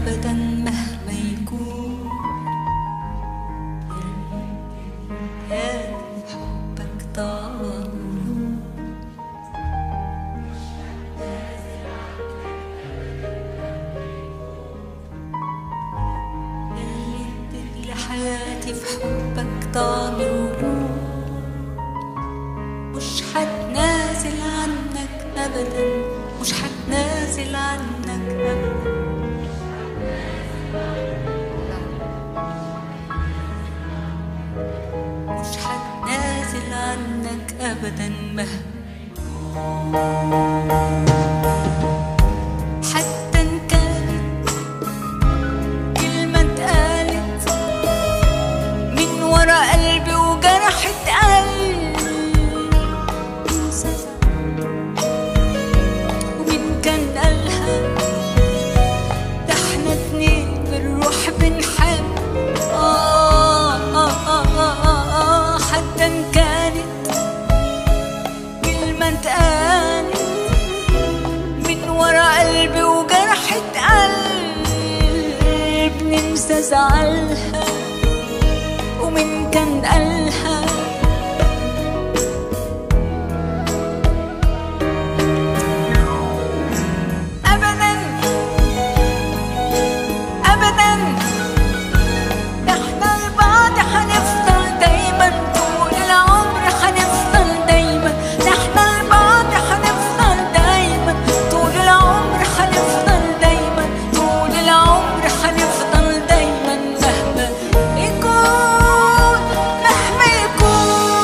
أبدا مهما يكون يا حبك طال اللي اديت لحياتي في حبك طعم ونور مش هتنازل عنك ابدا مش هتنازل عنك ابدا مش هتنازل عنك ابدا مهما حتى ان كانت كلمة اتقالت من ورا قلبي وجرحت قلبي ومين كان قالها ده احنا اتنين بالروح بنحب آه آه آه آه آه آه حتى ان كانت كلمة اتقالت من ورا قلبي وجرحت قلب ننسى زعلها ومن كان قالها أبدا أبدا احنا لبعض هنفضل دايما طول العمر هنفضل دايما احنا لبعض هنفضل دايما طول العمر هنفضل دايما طول العمر هنفضل دايما مهما يكون مهما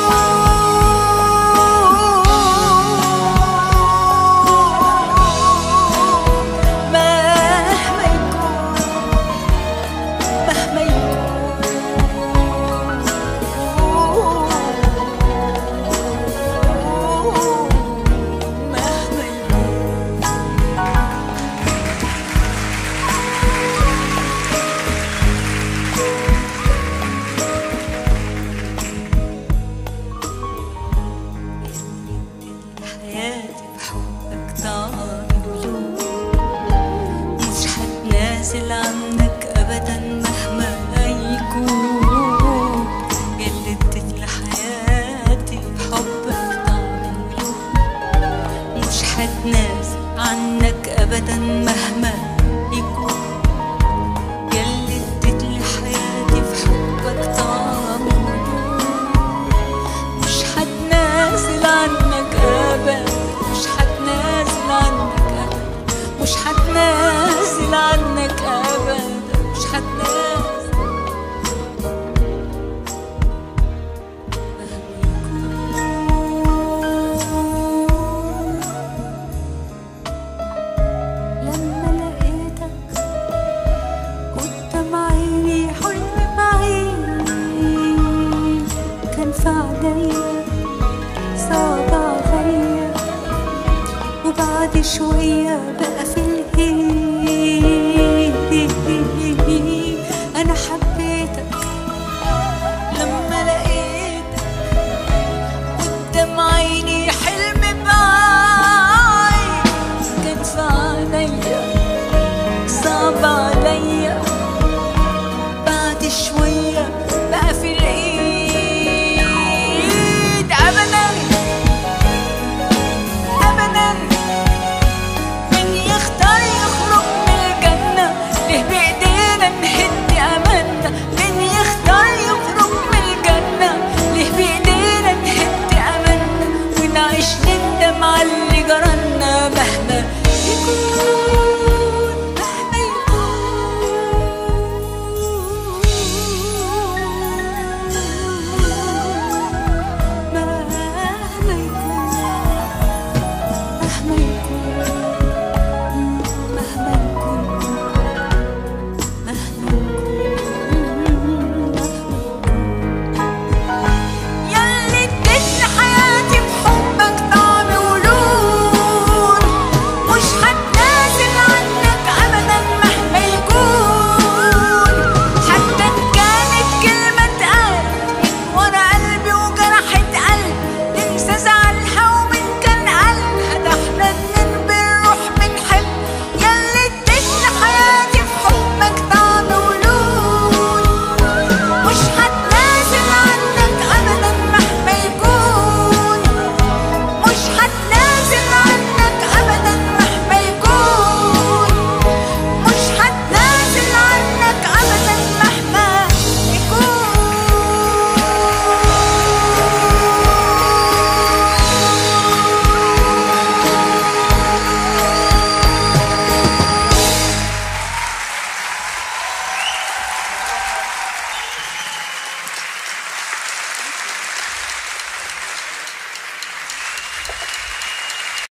يكون مهما يكون مهما يكون مهما يكون حياتي بحبك طال مش هتنازل عنك ابدا مهما يكون يلي اديت لحياتي بحبك طعم مش هتنازل عنك ابدا مهما يكون يلي اديت لحياتي في حبك طعم مش هتنازل عنك ابدا مش هتنازل عنك ابدا مش هتنازل عنك ابدا مش هتنازل لما لقيتك قدام عيني حلم بعيني كان في عينيا صعب عليا وبعد شوية بقى في الهيل أنا حبيتك لما لقيتك قدام عيني حلم بعيد كان في عينيا صعب عليا بعد شوية بقى في الإيد أبدا أبدا من يختار يخرج من الجنة ليه بإيدينا نهد أملنا من يختار يخرج من الجنة ليه بإيدينا نهد أملنا ونعيش نندم على اللي جرالنا مهما يكون